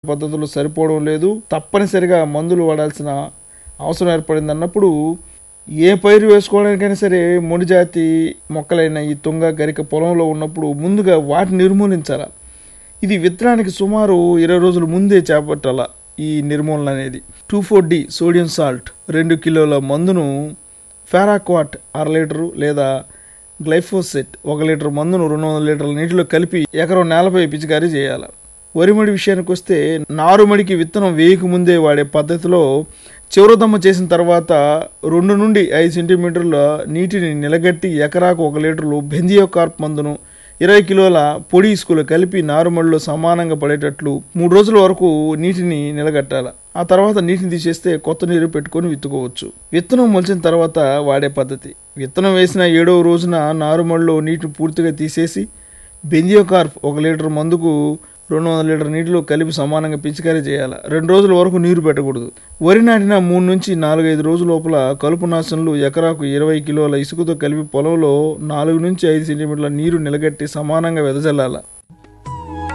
పద్ధతులు సరిపోవడం లేదు తప్పనిసరిగా మందులు వాడాల్సిన అవసరం ఏర్పడింది అన్నప్పుడు ఏ పైరు వేసుకోవడానికైనా సరే ముడి జాతి మొక్కలైన ఈ తుంగ గరిక పొలంలో ఉన్నప్పుడు ముందుగా వాటిని నిర్మూలించాల ఇది విత్తనానికి సుమారు ఇరవై రోజుల ముందే చేపట్టాల ఈ నిర్మూలన అనేది two four D sodium salt రెండు కిలోల మందును ఫెరాక్వాట్ అర లీటరు లేదా గ్లైఫోసెట్ ఒక లీటర్ మందును రెండు వందల లీటర్ల నీటిలో కలిపి ఎకరం నేలపై పిచికారీ చేయాలి వరిమడి విషయానికి వస్తే నారుమడికి విత్తనం వేయక ముందే వాడే పద్ధతిలో చివరదమ్మ చేసిన తర్వాత రెండు నుండి ఐదు సెంటీమీటర్ల నీటిని నిలగట్టి ఎకరాకు ఒక లీటర్లు బెంజియో కార్ప్ మందును ఇరవై కిలోల పొడి ఇసుకలు కలిపి నారుమడిలో సమానంగా పడేటట్లు మూడు రోజుల వరకు నీటిని నిలగట్టాలి ఆ తర్వాత నీటిని తీసేస్తే కొత్త నీరు పెట్టుకొని విత్తుకోవచ్చు విత్తనం మొలిచిన తర్వాత వాడే పద్ధతి విత్తనం వేసిన ఏడవ రోజున నారుమడిలో నీటిని పూర్తిగా తీసేసి బెంజియోకార్ప్ ఒక లీటర్ మందుకు రెండు వందల లీటర్ నీటిలో కలిపి సమానంగా పిచికారీ చేయాలి రెండు రోజుల వరకు నీరు పెట్టకూడదు వరి నాటిన మూడు నుంచి నాలుగైదు రోజుల లోపల కలుపు నాశనలు ఎకరాకు ఇరవై కిలోల ఇసుకతో కలిపి పొలంలో నాలుగు నుంచి ఐదు సెంటీమీటర్ల నీరు నిలగట్టి సమానంగా వెదజల్లాలి